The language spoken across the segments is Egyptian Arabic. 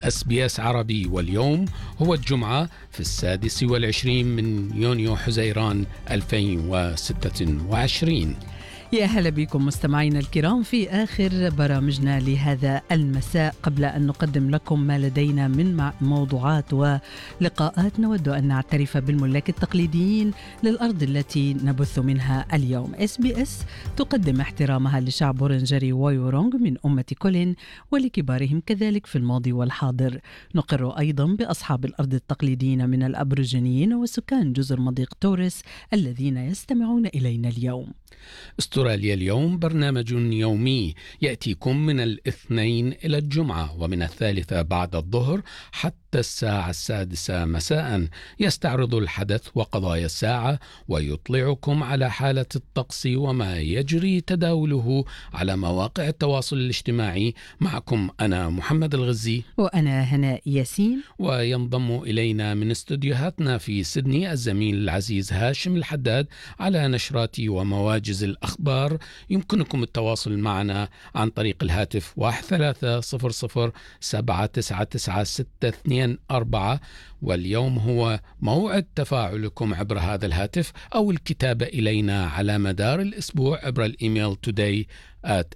اس بي اس عربي واليوم هو الجمعة في السادس والعشرين من يونيو حزيران 2026 يا هلا بكم مستمعينا الكرام في آخر برامجنا لهذا المساء قبل أن نقدم لكم ما لدينا من موضوعات ولقاءات نود أن نعترف بالملاك التقليديين للأرض التي نبث منها اليوم اس بي اس تقدم احترامها لشعب بورنجري ويورونغ من أمة كولين ولكبارهم كذلك في الماضي والحاضر نقر أيضا بأصحاب الأرض التقليديين من الأبرجنيين وسكان جزر مضيق توريس الذين يستمعون إلينا اليوم استراليا اليوم برنامج يومي ياتيكم من الاثنين الى الجمعه ومن الثالثه بعد الظهر حتى الساعه السادسه مساء يستعرض الحدث وقضايا الساعه ويطلعكم على حاله الطقس وما يجري تداوله على مواقع التواصل الاجتماعي معكم انا محمد الغزي وانا هناء ياسين وينضم الينا من استديوهاتنا في سيدني الزميل العزيز هاشم الحداد على نشرات ومواجز الأخبار يمكنكم التواصل معنا عن طريق الهاتف 1300 799 واليوم هو موعد تفاعلكم عبر هذا الهاتف أو الكتابة إلينا على مدار الأسبوع عبر الإيميل today at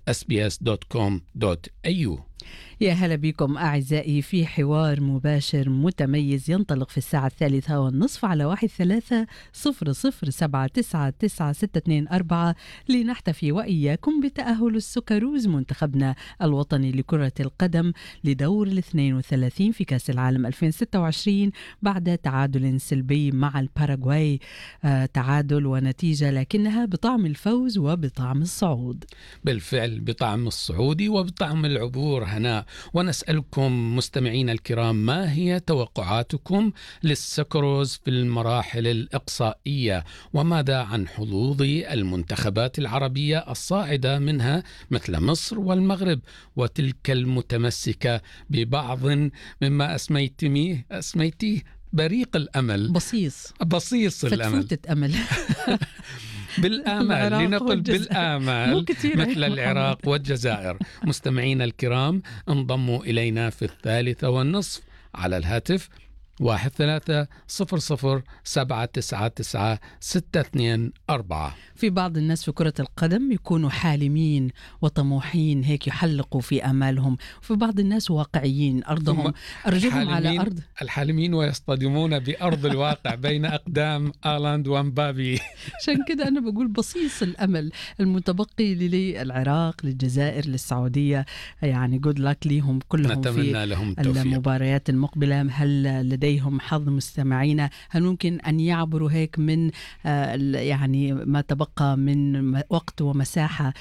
sbs.com.au يا هلا بكم أعزائي في حوار مباشر متميز ينطلق في الساعة الثالثة والنصف على واحد ثلاثة صفر صفر سبعة تسعة تسعة ستة اثنين أربعة لنحتفي وإياكم بتأهل السكروز منتخبنا الوطني لكرة القدم لدور الاثنين وثلاثين في كأس العالم 2026 بعد تعادل سلبي مع الباراغواي آه تعادل ونتيجة لكنها بطعم الفوز وبطعم الصعود بالفعل بطعم الصعود وبطعم العبور هناء ونسألكم مستمعينا الكرام ما هي توقعاتكم للسكروز في المراحل الإقصائية وماذا عن حظوظ المنتخبات العربية الصاعدة منها مثل مصر والمغرب وتلك المتمسكة ببعض مما أسميتميه أسميتيه بريق الأمل بصيص بصيص الأمل فتفوتة أمل بالآمال لنقل بالآمال مثل العراق والجزائر مستمعينا الكرام انضموا إلينا في الثالثة والنصف على الهاتف واحد ثلاثة صفر صفر سبعة تسعة تسعة ستة اثنين أربعة في بعض الناس في كرة القدم يكونوا حالمين وطموحين هيك يحلقوا في أمالهم وفي بعض الناس واقعيين أرضهم أرجلهم على أرض الحالمين ويصطدمون بأرض الواقع بين أقدام آلاند ومبابي عشان كده أنا بقول بصيص الأمل المتبقي للعراق للجزائر للسعودية يعني جود لاك ليهم كلهم نتمنى في لهم التوفيق. المباريات المقبلة هل لديهم حظ مستمعينا هل ممكن أن يعبروا هيك من يعني ما تبقى من وقت ومساحة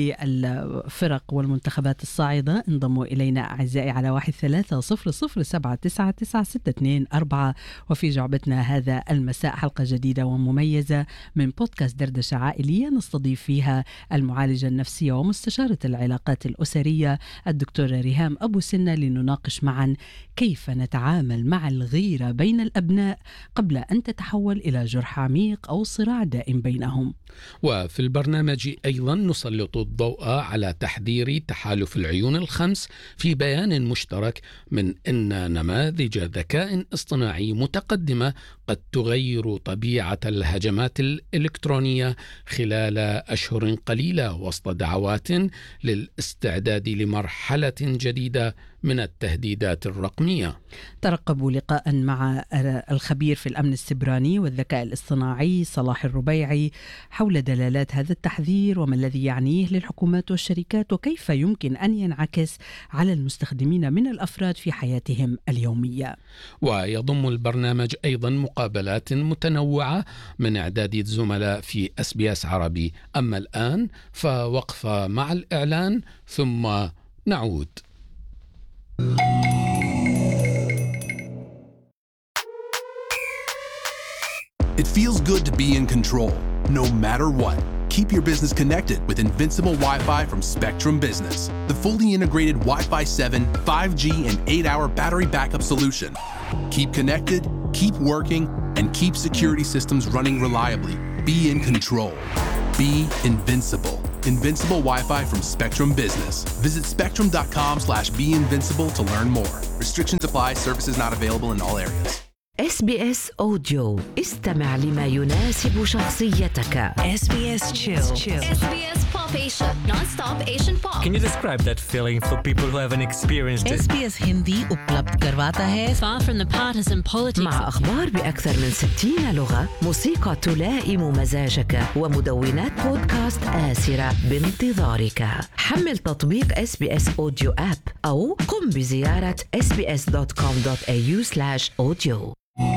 للفرق والمنتخبات الصاعدة انضموا إلينا أعزائي على واحد ثلاثة صفر صفر سبعة تسعة تسعة ستة اثنين أربعة وفي جعبتنا هذا المساء حلقة جديدة ومميزة من بودكاست دردشة عائلية نستضيف فيها المعالجة النفسية ومستشارة العلاقات الأسرية الدكتورة ريهام أبو سنة لنناقش معا كيف نتعامل مع الغيرة بين الأبناء قبل أن تتحول إلى جرح عميق أو صراع دائم بينهم وفي البرنامج أيضا نسلط الضوء على تحذير تحالف العيون الخمس في بيان مشترك من أن نماذج ذكاء اصطناعي متقدمة قد تغير طبيعة الهجمات الإلكترونية خلال أشهر قليلة وسط دعوات للاستعداد لمرحلة جديدة من التهديدات الرقمية ترقبوا لقاء مع الخبير في الأمن السبراني والذكاء الاصطناعي صلاح الربيعي حول دلالات هذا التحذير وما الذي يعنيه للحكومات والشركات وكيف يمكن أن ينعكس على المستخدمين من الأفراد في حياتهم اليومية ويضم البرنامج أيضا مقابلات متنوعة من إعداد الزملاء في اس بي اس عربي أما الآن فوقفة مع الإعلان ثم نعود It feels good to be in control, no matter what. Keep your business connected with Invincible Wi Fi from Spectrum Business, the fully integrated Wi Fi 7, 5G, and 8 hour battery backup solution. Keep connected, keep working, and keep security systems running reliably. Be in control. Be invincible. Invincible Wi-Fi from Spectrum Business. Visit spectrum.com slash be invincible to learn more. Restrictions apply. Services not available in all areas. اس بي اس اوديو استمع لما يناسب شخصيتك SBS Chill. SBS Pop Asia, non-stop Asian pop. Can you describe that feeling for people who haven't experienced it? SBS Hindi उपलब्ध करवाता है Far from the partisan politics. مع أخبار بأكثر من 60 لغة موسيقى تلائم مزاجك ومدونات بودكاست آسرة بانتظارك حمل تطبيق اس بي اس اوديو اب أو قم بزيارة sbs.com.au audio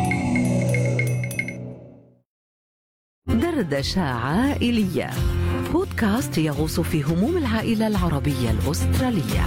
دردشة عائلية بودكاست يغوص في هموم العائلة العربية الأسترالية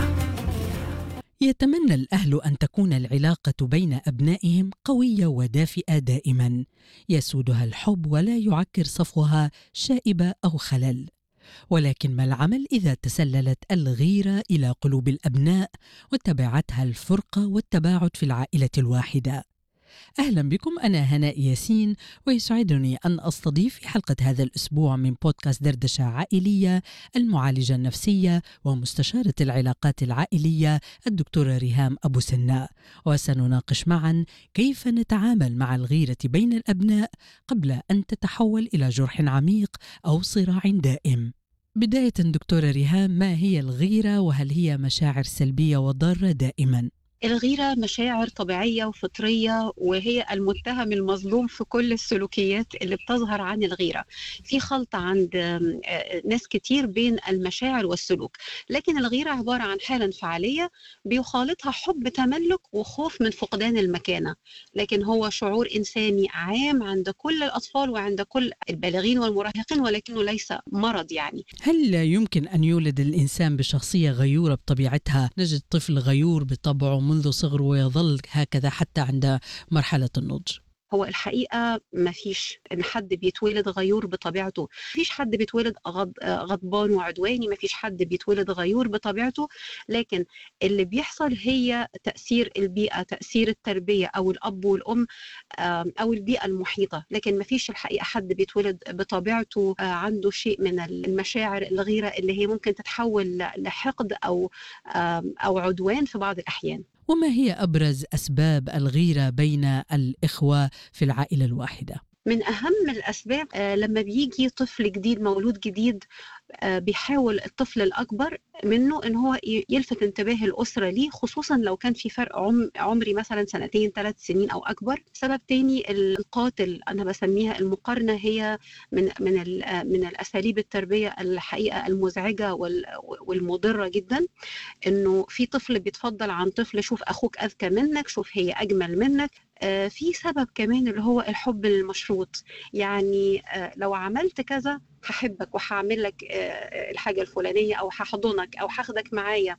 يتمنى الأهل أن تكون العلاقة بين أبنائهم قوية ودافئة دائما يسودها الحب ولا يعكر صفوها شائبة أو خلل ولكن ما العمل إذا تسللت الغيرة إلى قلوب الأبناء واتبعتها الفرقة والتباعد في العائلة الواحدة أهلا بكم أنا هناء ياسين ويسعدني أن أستضيف في حلقة هذا الأسبوع من بودكاست دردشة عائلية المعالجة النفسية ومستشارة العلاقات العائلية الدكتورة ريهام أبو سناء وسنناقش معا كيف نتعامل مع الغيرة بين الأبناء قبل أن تتحول إلى جرح عميق أو صراع دائم بداية دكتورة ريهام ما هي الغيرة وهل هي مشاعر سلبية وضارة دائما؟ الغيرة مشاعر طبيعية وفطرية وهي المتهم المظلوم في كل السلوكيات اللي بتظهر عن الغيرة في خلط عند آم، آه، ناس كتير بين المشاعر والسلوك لكن الغيرة عبارة عن حالة انفعالية بيخالطها حب تملك وخوف من فقدان المكانة لكن هو شعور إنساني عام عند كل الأطفال وعند كل البالغين والمراهقين ولكنه ليس مرض يعني هل يمكن أن يولد الإنسان بشخصية غيورة بطبيعتها؟ نجد طفل غيور بطبعه منذ صغره ويظل هكذا حتى عند مرحلة النضج هو الحقيقة ما فيش إن حد بيتولد غيور بطبيعته ما فيش حد بيتولد غض... آه، غضبان وعدواني ما فيش حد بيتولد غيور بطبيعته لكن اللي بيحصل هي تأثير البيئة تأثير التربية أو الأب والأم آم، أو البيئة المحيطة لكن ما فيش الحقيقة حد بيتولد بطبيعته آه، عنده شيء من المشاعر الغيرة اللي هي ممكن تتحول ل- لحقد أو آم، أو عدوان في بعض الأحيان وما هي أبرز أسباب الغيرة بين الإخوة في العائلة الواحدة؟ من أهم الأسباب آه، لما بيجي طفل جديد مولود جديد آه، بيحاول الطفل الأكبر منه إن هو ي- يلفت انتباه الأسرة ليه خصوصا لو كان في فرق عم عمري مثلا سنتين ثلاث سنين أو أكبر سبب تاني القاتل أنا بسميها المقارنة هي من من ال- آه، من الأساليب التربية الحقيقة المزعجة وال- والمضرة جدا إنه في طفل بيتفضل عن طفل شوف أخوك أذكى منك شوف هي أجمل منك آه، في سبب كمان اللي هو الحب المشروط يعني آه، لو عملت كذا هحبك وهعمل لك آه، الحاجة الفلانية أو هحضنك أو هاخدك معايا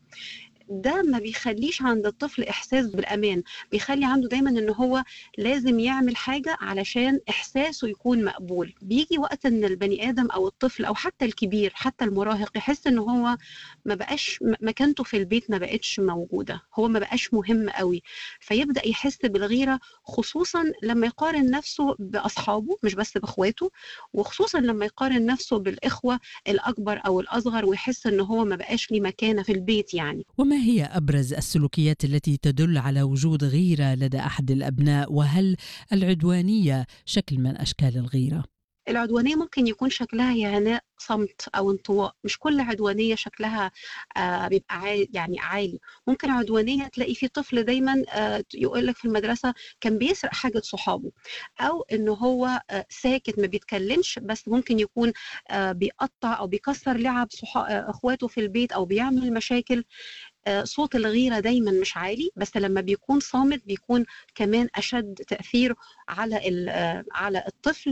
ده ما بيخليش عند الطفل إحساس بالأمان بيخلي عنده دايما إن هو لازم يعمل حاجة علشان إحساسه يكون مقبول بيجي وقت إن البني آدم أو الطفل أو حتى الكبير حتى المراهق يحس إن هو ما بقاش م- مكانته في البيت ما بقتش موجودة هو ما بقاش مهم قوي فيبدأ يحس بالغيرة خصوصا لما يقارن نفسه بأصحابه مش بس بإخواته وخصوصا لما يقارن نفسه بالإخوة الأكبر أو الأصغر ويحس إن هو ما بقاش ليه مكانة في البيت يعني وما هي أبرز السلوكيات التي تدل على وجود غيرة لدى أحد الأبناء وهل العدوانية شكل من أشكال الغيرة؟ العدوانية ممكن يكون شكلها يا هناء صمت أو انطواء مش كل عدوانية شكلها آه بيبقى عالي يعني عالي ممكن عدوانية تلاقي في طفل دايما آه يقول لك في المدرسة كان بيسرق حاجة صحابه أو إنه هو آه ساكت ما بيتكلمش بس ممكن يكون آه بيقطع أو بيكسر لعب صحا... آه إخواته في البيت أو بيعمل مشاكل آه، صوت الغيرة دايما مش عالي بس لما بيكون صامت بيكون كمان أشد تأثير على ال- آه، على الطفل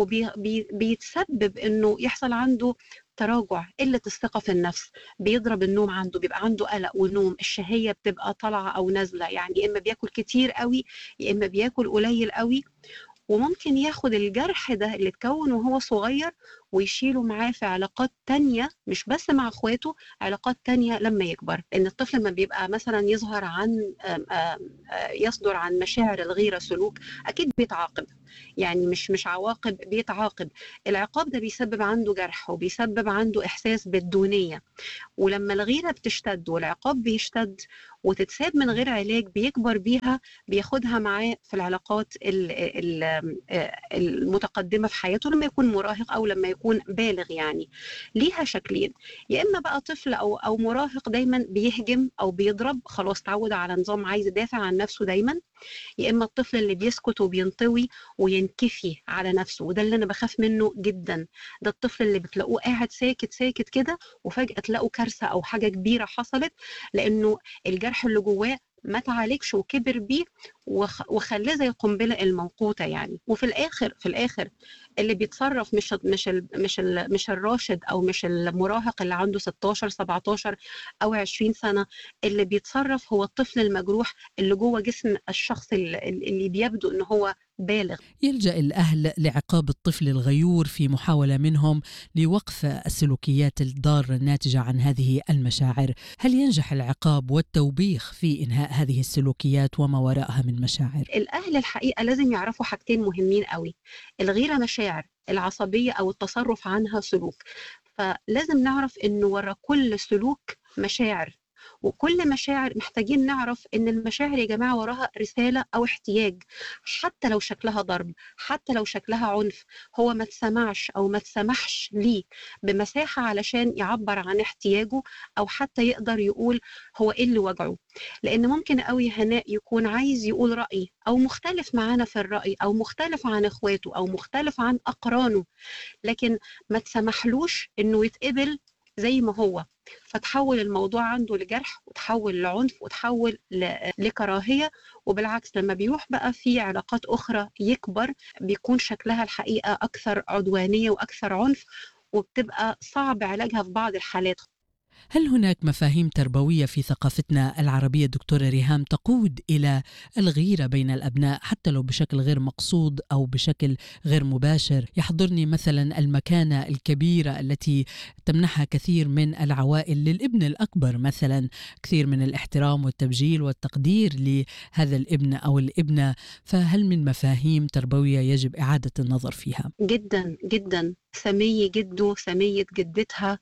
وبيتسبب إنه يحصل عنده تراجع قلة الثقة في النفس بيضرب النوم عنده بيبقى عنده قلق ونوم الشهية بتبقى طالعة أو نازلة يعني يا إما بياكل كتير قوي يا إما بياكل قليل قوي وممكن ياخد الجرح ده اللي اتكون وهو صغير ويشيله معاه في علاقات تانية مش بس مع اخواته علاقات تانية لما يكبر ان الطفل لما بيبقى مثلا يظهر عن آم، آم، آه، يصدر عن مشاعر الغيرة سلوك اكيد بيتعاقب يعني مش مش عواقب بيتعاقب العقاب ده بيسبب عنده جرح وبيسبب عنده احساس بالدونية ولما الغيرة بتشتد والعقاب بيشتد وتتساب من غير علاج بيكبر بيها بياخدها معاه في العلاقات ال- ال- آه، المتقدمة في حياته لما يكون مراهق أو لما يكون بالغ يعني ليها شكلين يا إما بقى طفل أو أو مراهق دايما بيهجم أو بيضرب خلاص تعود على نظام عايز يدافع عن نفسه دايما يا إما الطفل اللي بيسكت وبينطوي وينكفي على نفسه وده اللي أنا بخاف منه جدا ده الطفل اللي بتلاقوه قاعد ساكت ساكت كده وفجأة تلاقوا كارثة أو حاجة كبيرة حصلت لأنه الجرح اللي جواه ما تعالجش وكبر بيه وخ- وخلاه زي القنبله الموقوته يعني وفي الاخر في الاخر اللي بيتصرف مش مش ال مش ال مش الراشد او مش المراهق اللي عنده 16 17 او 20 سنه اللي بيتصرف هو الطفل المجروح اللي جوه جسم الشخص اللي, اللي بيبدو ان هو بالغ يلجأ الأهل لعقاب الطفل الغيور في محاولة منهم لوقف السلوكيات الضارة الناتجة عن هذه المشاعر هل ينجح العقاب والتوبيخ في إنهاء هذه السلوكيات وما وراءها من مشاعر؟ الاهل الحقيقه لازم يعرفوا حاجتين مهمين قوي الغيره مشاعر العصبيه او التصرف عنها سلوك فلازم نعرف ان ورا كل سلوك مشاعر وكل مشاعر محتاجين نعرف ان المشاعر يا جماعه وراها رساله او احتياج حتى لو شكلها ضرب حتى لو شكلها عنف هو ما تسمعش او ما تسمحش ليه بمساحه علشان يعبر عن احتياجه او حتى يقدر يقول هو ايه اللي وجعه لان ممكن قوي هناء يكون عايز يقول راي او مختلف معانا في الراي او مختلف عن اخواته او مختلف عن اقرانه لكن ما تسمحلوش انه يتقبل زي ما هو فتحول الموضوع عنده لجرح وتحول لعنف وتحول ل- لكراهيه وبالعكس لما بيروح بقى في علاقات اخرى يكبر بيكون شكلها الحقيقه اكثر عدوانيه واكثر عنف وبتبقى صعب علاجها في بعض الحالات هل هناك مفاهيم تربوية في ثقافتنا العربية دكتورة ريهام تقود إلى الغيرة بين الأبناء حتى لو بشكل غير مقصود أو بشكل غير مباشر يحضرني مثلا المكانة الكبيرة التي تمنحها كثير من العوائل للابن الأكبر مثلا كثير من الاحترام والتبجيل والتقدير لهذا الابن أو الابنة فهل من مفاهيم تربوية يجب إعادة النظر فيها؟ جدا جدا سمية جده سمية جدتها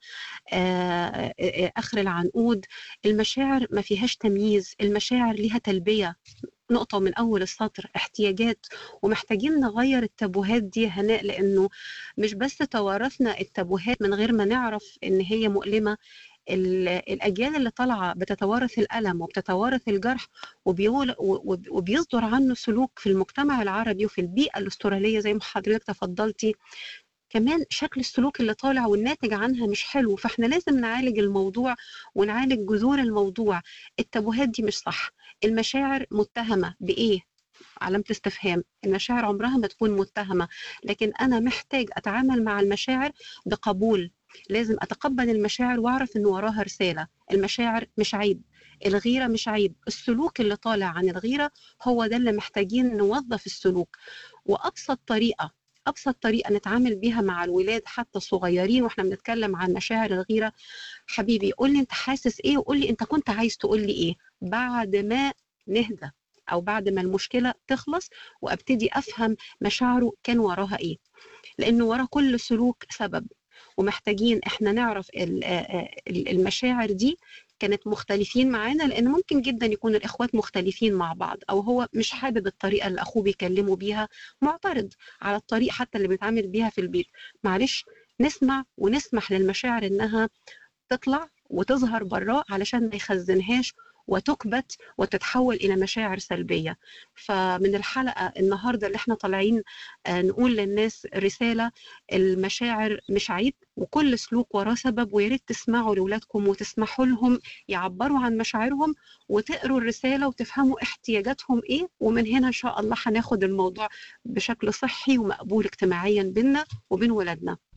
آه، آه، آخر العنقود المشاعر ما فيهاش تمييز المشاعر ليها تلبية نقطة من أول السطر احتياجات ومحتاجين نغير التابوهات دي يا هناء لأنه مش بس توارثنا التابوهات من غير ما نعرف إن هي مؤلمة ال- الأجيال اللي طالعة بتتوارث الألم وبتتوارث الجرح وبيول- وب- وبيصدر عنه سلوك في المجتمع العربي وفي البيئة الأسترالية زي ما حضرتك تفضلتي كمان شكل السلوك اللي طالع والناتج عنها مش حلو فاحنا لازم نعالج الموضوع ونعالج جذور الموضوع التابوهات دي مش صح المشاعر متهمة بإيه؟ علامة استفهام المشاعر عمرها ما تكون متهمة لكن أنا محتاج أتعامل مع المشاعر بقبول لازم أتقبل المشاعر وأعرف إن وراها رسالة المشاعر مش عيب الغيرة مش عيب السلوك اللي طالع عن الغيرة هو ده اللي محتاجين نوظف السلوك وأبسط طريقة ابسط طريقه نتعامل بيها مع الولاد حتى الصغيرين واحنا بنتكلم عن مشاعر الغيره حبيبي قول لي انت حاسس ايه وقول لي انت كنت عايز تقول لي ايه بعد ما نهدى او بعد ما المشكله تخلص وابتدي افهم مشاعره كان وراها ايه لانه ورا كل سلوك سبب ومحتاجين احنا نعرف ال- آه، ال- المشاعر دي كانت مختلفين معانا لان ممكن جدا يكون الاخوات مختلفين مع بعض او هو مش حابب الطريقه اللي اخوه بيكلمه بيها معترض على الطريقه حتى اللي بيتعامل بيها في البيت معلش نسمع ونسمح للمشاعر انها تطلع وتظهر براه علشان ما يخزنهاش وتكبت وتتحول الى مشاعر سلبيه فمن الحلقه النهارده اللي احنا طالعين آه، نقول للناس رساله المشاعر مش عيب وكل سلوك وراه سبب ويا ريت تسمعوا لاولادكم وتسمحوا لهم يعبروا عن مشاعرهم وتقروا الرساله وتفهموا احتياجاتهم ايه ومن هنا ان شاء الله هناخد الموضوع بشكل صحي ومقبول اجتماعيا بينا وبين ولادنا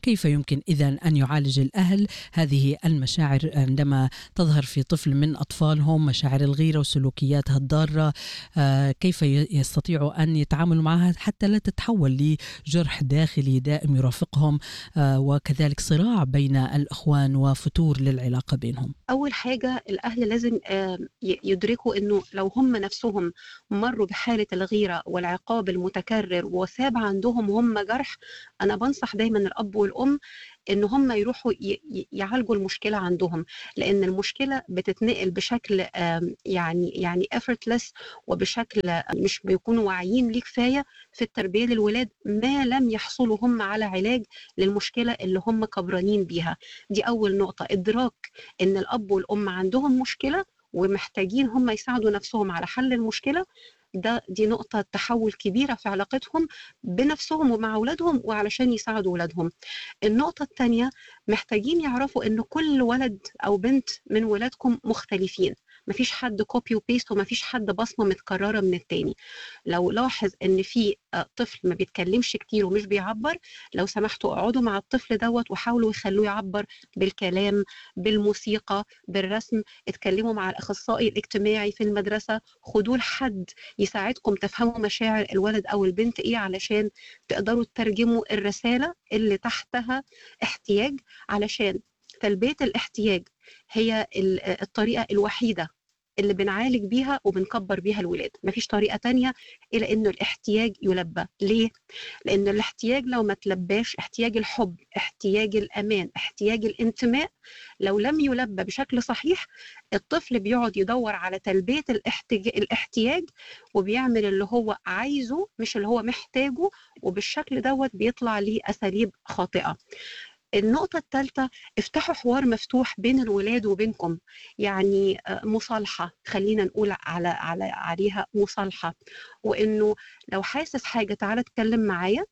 كيف يمكن إذا أن يعالج الأهل هذه المشاعر عندما تظهر في طفل من أطفالهم مشاعر الغيرة وسلوكياتها الضارة آه، كيف ي- يستطيعوا أن يتعاملوا معها حتى لا تتحول لجرح داخلي دائم يرافقهم آه، وكذلك صراع بين الإخوان وفتور للعلاقة بينهم اول حاجه الاهل لازم آه، ي- يدركوا انه لو هم نفسهم مروا بحاله الغيره والعقاب المتكرر وساب عندهم هم جرح انا بنصح دايما الاب والام ان هم يروحوا ي- ي- يعالجوا المشكله عندهم لان المشكله بتتنقل بشكل آم، يعني يعني effortless وبشكل آه، مش بيكونوا واعيين ليه كفايه في التربيه للولاد ما لم يحصلوا هم على علاج للمشكله اللي هم كبرانين بيها دي اول نقطه ادراك ان الاب والام عندهم مشكله ومحتاجين هم يساعدوا نفسهم على حل المشكله ده دي نقطة تحول كبيرة في علاقتهم بنفسهم ومع أولادهم وعلشان يساعدوا أولادهم النقطة الثانية محتاجين يعرفوا إن كل ولد أو بنت من ولادكم مختلفين مفيش حد كوبي وبيست ومفيش حد بصمة متكررة من التاني لو لاحظ إن في آه، طفل ما بيتكلمش كتير ومش بيعبر لو سمحتوا اقعدوا مع الطفل دوت وحاولوا يخلوه يعبر بالكلام بالموسيقى بالرسم اتكلموا مع الاخصائي الاجتماعي في المدرسه خدوه لحد يساعدكم تفهموا مشاعر الولد او البنت ايه علشان تقدروا تترجموا الرساله اللي تحتها احتياج علشان تلبيه الاحتياج هي ال- الطريقه الوحيده اللي بنعالج بيها وبنكبر بيها الولاد مفيش طريقه تانية الى انه الاحتياج يلبى ليه لان الاحتياج لو ما تلباش احتياج الحب احتياج الامان احتياج الانتماء لو لم يلبى بشكل صحيح الطفل بيقعد يدور على تلبيه الاحتياج, الاحتياج وبيعمل اللي هو عايزه مش اللي هو محتاجه وبالشكل دوت بيطلع ليه اساليب خاطئه النقطة الثالثة افتحوا حوار مفتوح بين الولاد وبينكم يعني آه، مصالحة خلينا نقول على على عليها مصالحة وانه لو حاسس حاجة تعالى اتكلم معايا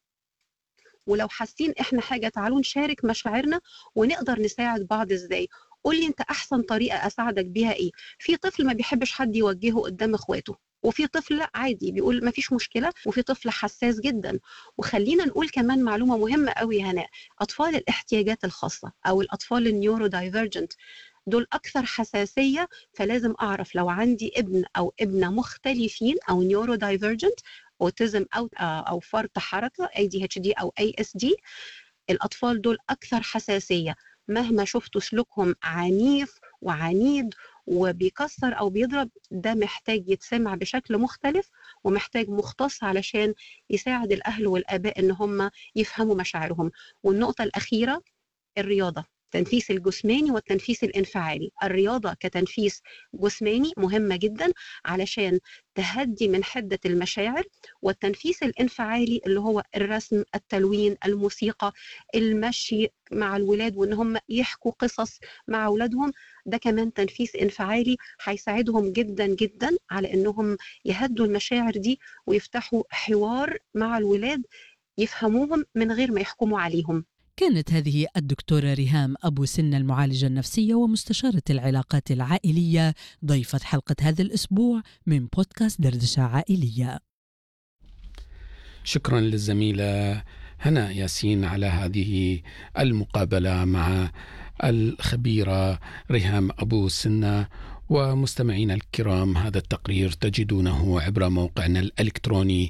ولو حاسين احنا حاجة تعالوا نشارك مشاعرنا ونقدر نساعد بعض ازاي قول لي انت احسن طريقة اساعدك بيها ايه في طفل ما بيحبش حد يوجهه قدام اخواته وفي طفل لا عادي بيقول ما فيش مشكله وفي طفل حساس جدا وخلينا نقول كمان معلومه مهمه قوي يا هناء اطفال الاحتياجات الخاصه او الاطفال النيورو دايفرجنت دول اكثر حساسيه فلازم اعرف لو عندي ابن او ابنه مختلفين او نيورو دايفرجنت اوتيزم او او فرط حركه اي دي اتش دي او اي اس دي الاطفال دول اكثر حساسيه مهما شفتوا سلوكهم عنيف وعنيد وبيكسر او بيضرب ده محتاج يتسمع بشكل مختلف ومحتاج مختص علشان يساعد الاهل والاباء ان هم يفهموا مشاعرهم والنقطه الاخيره الرياضه التنفيس الجسماني والتنفيس الانفعالي الرياضه كتنفيس جسماني مهمه جدا علشان تهدي من حده المشاعر والتنفيس الانفعالي اللي هو الرسم التلوين الموسيقى المشي مع الولاد وان هم يحكوا قصص مع اولادهم ده كمان تنفيس انفعالي هيساعدهم جدا جدا على انهم يهدوا المشاعر دي ويفتحوا حوار مع الولاد يفهموهم من غير ما يحكموا عليهم كانت هذه الدكتورة ريهام أبو سنة المعالجة النفسية ومستشارة العلاقات العائلية ضيفة حلقة هذا الأسبوع من بودكاست دردشة عائلية شكرا للزميلة هنا ياسين على هذه المقابلة مع الخبيرة ريهام أبو سنة ومستمعينا الكرام هذا التقرير تجدونه عبر موقعنا الإلكتروني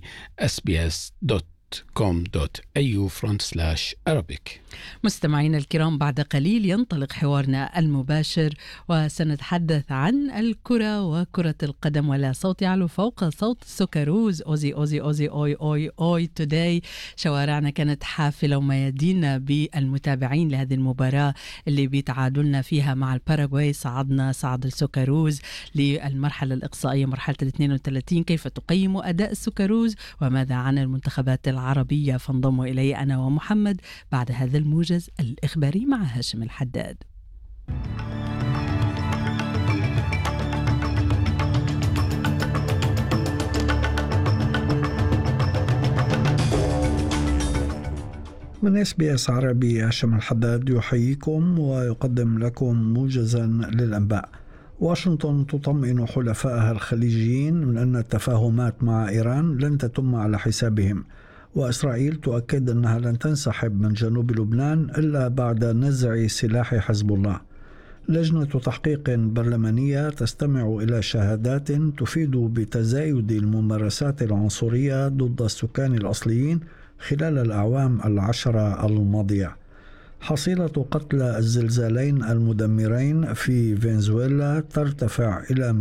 sbs.com.au front slash Arabic مستمعينا الكرام بعد قليل ينطلق حوارنا المباشر وسنتحدث عن الكرة وكرة القدم ولا صوت يعلو فوق صوت السكروز أوزي أوزي أوزي أوي أوي أوي توداي شوارعنا كانت حافلة وميادينا بالمتابعين لهذه المباراة اللي بيتعادلنا فيها مع الباراغواي صعدنا صعد السكروز للمرحلة الإقصائية مرحلة ال 32 كيف تقيم أداء السكروز وماذا عن المنتخبات العربية فانضموا إلي أنا ومحمد بعد هذا الموجز الإخباري مع هاشم الحداد من اس بي اس عربي هاشم الحداد يحييكم ويقدم لكم موجزا للانباء. واشنطن تطمئن حلفائها الخليجيين من ان التفاهمات مع ايران لن تتم على حسابهم وإسرائيل تؤكد أنها لن تنسحب من جنوب لبنان إلا بعد نزع سلاح حزب الله لجنة تحقيق برلمانية تستمع إلى شهادات تفيد بتزايد الممارسات العنصرية ضد السكان الأصليين خلال الأعوام العشرة الماضية حصيلة قتلى الزلزالين المدمرين في فنزويلا ترتفع إلى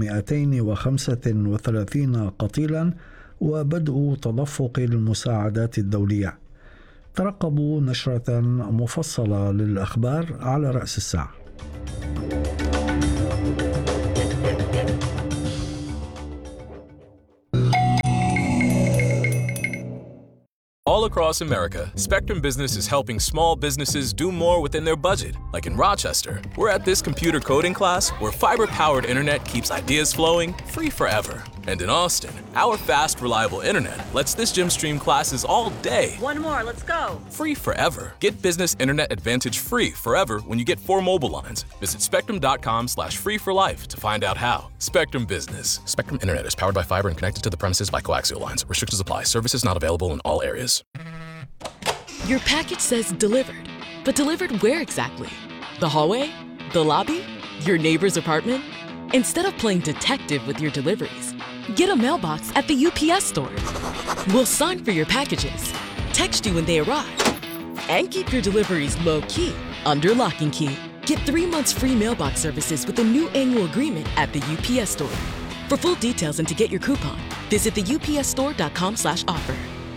235 قتيلا وبدء تدفق المساعدات الدولية ترقبوا نشرة مفصلة للأخبار على رأس الساعة All across America, Spectrum Business is helping small businesses do more within their budget. Like in Rochester, we're at this computer coding class where fiber powered internet keeps ideas flowing free forever. And in Austin, our fast, reliable internet lets this gym stream classes all day. One more, let's go. Free forever. Get business internet advantage free forever when you get four mobile lines. Visit spectrum.com slash free for life to find out how. Spectrum Business. Spectrum Internet is powered by fiber and connected to the premises by coaxial lines. Restrictions apply. Services not available in all areas. Your package says delivered, but delivered where exactly? The hallway? The lobby? Your neighbor's apartment? Instead of playing detective with your deliveries, get a mailbox at the UPS store. We'll sign for your packages, text you when they arrive, and keep your deliveries low key under lock and key. Get three months free mailbox services with a new annual agreement at the UPS store. For full details and to get your coupon, visit the upsstore.com/offer.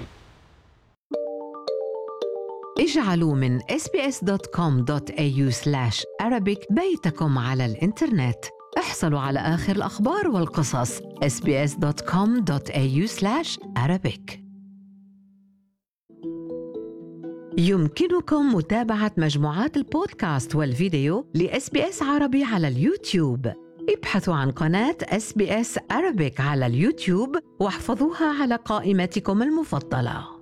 اجعلوا من sbs.com.au arabic بيتكم على الإنترنت احصلوا على آخر الأخبار والقصص sbs.com.au arabic يمكنكم متابعة مجموعات البودكاست والفيديو لإس بي إس عربي على اليوتيوب ابحثوا عن قناة اس بي اس Arabic على اليوتيوب واحفظوها على قائمتكم المفضلة